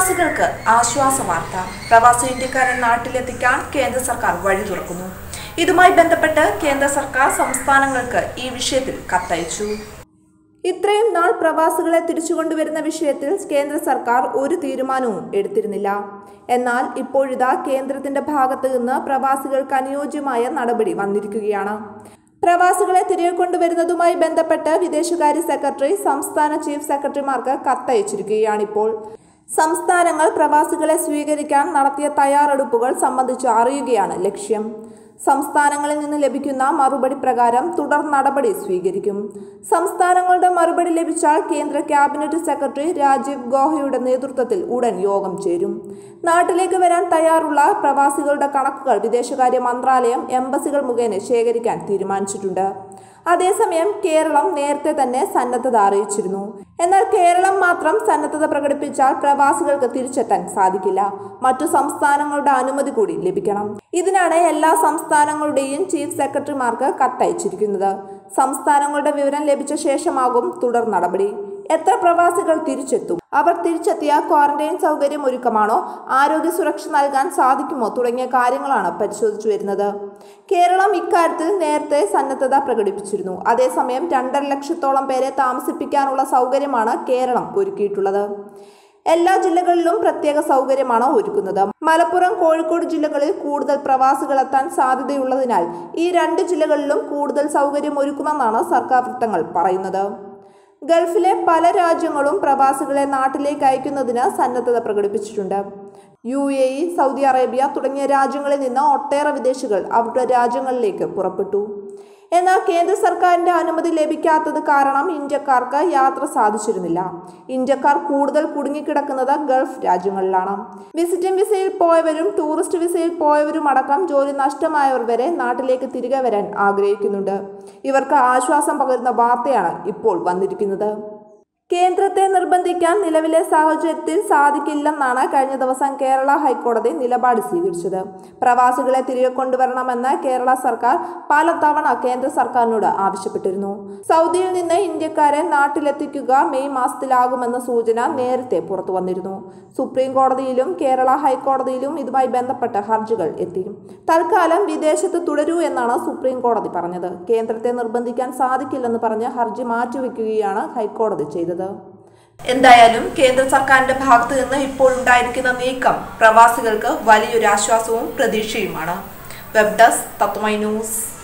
പ്രവാസികൾക്ക് ആശ്വാസ വാർത്ത പ്രവാസി ഇന്ത്യക്കാരെ നാട്ടിലെത്തിക്കാൻ കേന്ദ്ര സർക്കാർ വഴി തുറക്കുന്നു ഇതുമായി ബന്ധപ്പെട്ട് കേന്ദ്ര സർക്കാർ സംസ്ഥാനങ്ങൾക്ക് ഈ വിഷയത്തിൽ കത്തയച്ചു ഇത്രയും നാൾ പ്രവാസികളെ തിരിച്ചുകൊണ്ടുവരുന്ന വിഷയത്തിൽ കേന്ദ്ര സർക്കാർ ഒരു തീരുമാനവും എടുത്തിരുന്നില്ല എന്നാൽ ഇപ്പോഴിതാ കേന്ദ്രത്തിന്റെ ഭാഗത്ത് നിന്ന് പ്രവാസികൾക്ക് അനുയോജ്യമായ നടപടി വന്നിരിക്കുകയാണ് പ്രവാസികളെ തിരികെ കൊണ്ടുവരുന്നതുമായി ബന്ധപ്പെട്ട് വിദേശകാര്യ സെക്രട്ടറി സംസ്ഥാന ചീഫ് സെക്രട്ടറിമാർക്ക് കത്തയച്ചിരിക്കുകയാണിപ്പോൾ സംസ്ഥാനങ്ങൾ പ്രവാസികളെ സ്വീകരിക്കാൻ നടത്തിയ തയ്യാറെടുപ്പുകൾ സംബന്ധിച്ച് അറിയുകയാണ് ലക്ഷ്യം സംസ്ഥാനങ്ങളിൽ നിന്ന് ലഭിക്കുന്ന മറുപടി പ്രകാരം തുടർ നടപടി സ്വീകരിക്കും സംസ്ഥാനങ്ങളുടെ മറുപടി ലഭിച്ചാൽ കേന്ദ്ര ക്യാബിനറ്റ് സെക്രട്ടറി രാജീവ് ഗോഹയുടെ നേതൃത്വത്തിൽ ഉടൻ യോഗം ചേരും നാട്ടിലേക്ക് വരാൻ തയ്യാറുള്ള പ്രവാസികളുടെ കണക്കുകൾ വിദേശകാര്യ മന്ത്രാലയം എംബസികൾ മുഖേന ശേഖരിക്കാൻ തീരുമാനിച്ചിട്ടുണ്ട് അതേസമയം കേരളം നേരത്തെ തന്നെ സന്നദ്ധത അറിയിച്ചിരുന്നു എന്നാൽ കേരളം മാത്രം സന്നദ്ധത പ്രകടിപ്പിച്ചാൽ പ്രവാസികൾക്ക് തിരിച്ചെത്താൻ സാധിക്കില്ല മറ്റു സംസ്ഥാനങ്ങളുടെ അനുമതി കൂടി ലഭിക്കണം ഇതിനാണ് എല്ലാ സംസ്ഥാനങ്ങളുടെയും ചീഫ് സെക്രട്ടറിമാർക്ക് കത്തയച്ചിരിക്കുന്നത് സംസ്ഥാനങ്ങളുടെ വിവരം ലഭിച്ച ശേഷമാകും തുടർ നടപടി എത്ര പ്രവാസികൾ തിരിച്ചെത്തും അവർ തിരിച്ചെത്തിയ ക്വാറന്റൈൻ സൗകര്യം ഒരുക്കമാണോ ആരോഗ്യ സുരക്ഷ നൽകാൻ സാധിക്കുമോ തുടങ്ങിയ കാര്യങ്ങളാണ് പരിശോധിച്ചു വരുന്നത് കേരളം ഇക്കാര്യത്തിൽ നേരത്തെ സന്നദ്ധത പ്രകടിപ്പിച്ചിരുന്നു അതേസമയം രണ്ടര ലക്ഷത്തോളം പേരെ താമസിപ്പിക്കാനുള്ള സൗകര്യമാണ് കേരളം ഒരുക്കിയിട്ടുള്ളത് എല്ലാ ജില്ലകളിലും പ്രത്യേക സൗകര്യമാണ് ഒരുക്കുന്നത് മലപ്പുറം കോഴിക്കോട് ജില്ലകളിൽ കൂടുതൽ പ്രവാസികൾ എത്താൻ സാധ്യതയുള്ളതിനാൽ ഈ രണ്ട് ജില്ലകളിലും കൂടുതൽ സൗകര്യം ഒരുക്കുമെന്നാണ് സർക്കാർ വൃത്തങ്ങൾ പറയുന്നത് ഗൾഫിലെ പല രാജ്യങ്ങളും പ്രവാസികളെ നാട്ടിലേക്ക് അയക്കുന്നതിന് സന്നദ്ധത പ്രകടിപ്പിച്ചിട്ടുണ്ട് U A E Saudi Arabia തുടങ്ങിയ രാജ്യങ്ങളിൽ നിന്ന് ഒട്ടേറെ വിദേശികൾ അവരുടെ രാജ്യങ്ങളിലേക്ക് പുറപ്പെട്ടു എന്നാൽ കേന്ദ്ര സർക്കാരിന്റെ അനുമതി ലഭിക്കാത്തത് കാരണം ഇന്ത്യക്കാർക്ക് യാത്ര സാധിച്ചിരുന്നില്ല ഇന്ത്യക്കാർ കൂടുതൽ കുടുങ്ങിക്കിടക്കുന്നത് ഗൾഫ് രാജ്യങ്ങളിലാണ് വിസിറ്റിംഗ് വിസയിൽ പോയവരും ടൂറിസ്റ്റ് വിസയിൽ പോയവരും അടക്കം ജോലി നഷ്ടമായവർ വരെ നാട്ടിലേക്ക് തിരികെ വരാൻ ആഗ്രഹിക്കുന്നുണ്ട് ഇവർക്ക് ആശ്വാസം പകരുന്ന വാർത്തയാണ് ഇപ്പോൾ വന്നിരിക്കുന്നത് കേന്ദ്രത്തെ നിർബന്ധിക്കാൻ നിലവിലെ സാഹചര്യത്തിൽ സാധിക്കില്ലെന്നാണ് കഴിഞ്ഞ ദിവസം കേരള ഹൈക്കോടതി നിലപാട് സ്വീകരിച്ചത് പ്രവാസികളെ തിരികെ കൊണ്ടുവരണമെന്ന് കേരള സർക്കാർ പലതവണ കേന്ദ്ര സർക്കാരിനോട് ആവശ്യപ്പെട്ടിരുന്നു സൗദിയിൽ നിന്ന് ഇന്ത്യക്കാരെ നാട്ടിലെത്തിക്കുക മെയ് മാസത്തിലാകുമെന്ന സൂചന നേരത്തെ പുറത്തു വന്നിരുന്നു സുപ്രീം കോടതിയിലും കേരള ഹൈക്കോടതിയിലും ഇതുമായി ബന്ധപ്പെട്ട ഹർജികൾ എത്തി തൽക്കാലം വിദേശത്ത് തുടരൂ എന്നാണ് സുപ്രീം കോടതി പറഞ്ഞത് കേന്ദ്രത്തെ നിർബന്ധിക്കാൻ സാധിക്കില്ലെന്ന് പറഞ്ഞ് ഹർജി മാറ്റിവെക്കുകയാണ് ഹൈക്കോടതി ചെയ്തത് എന്തായാലും കേന്ദ്ര സർക്കാരിന്റെ ഭാഗത്തു നിന്ന് ഇപ്പോൾ ഉണ്ടായിരിക്കുന്ന നീക്കം പ്രവാസികൾക്ക് വലിയൊരു ആശ്വാസവും പ്രതീക്ഷയുമാണ് വെബ് ഡെസ്ക് തത്വമൈ ന്യൂസ്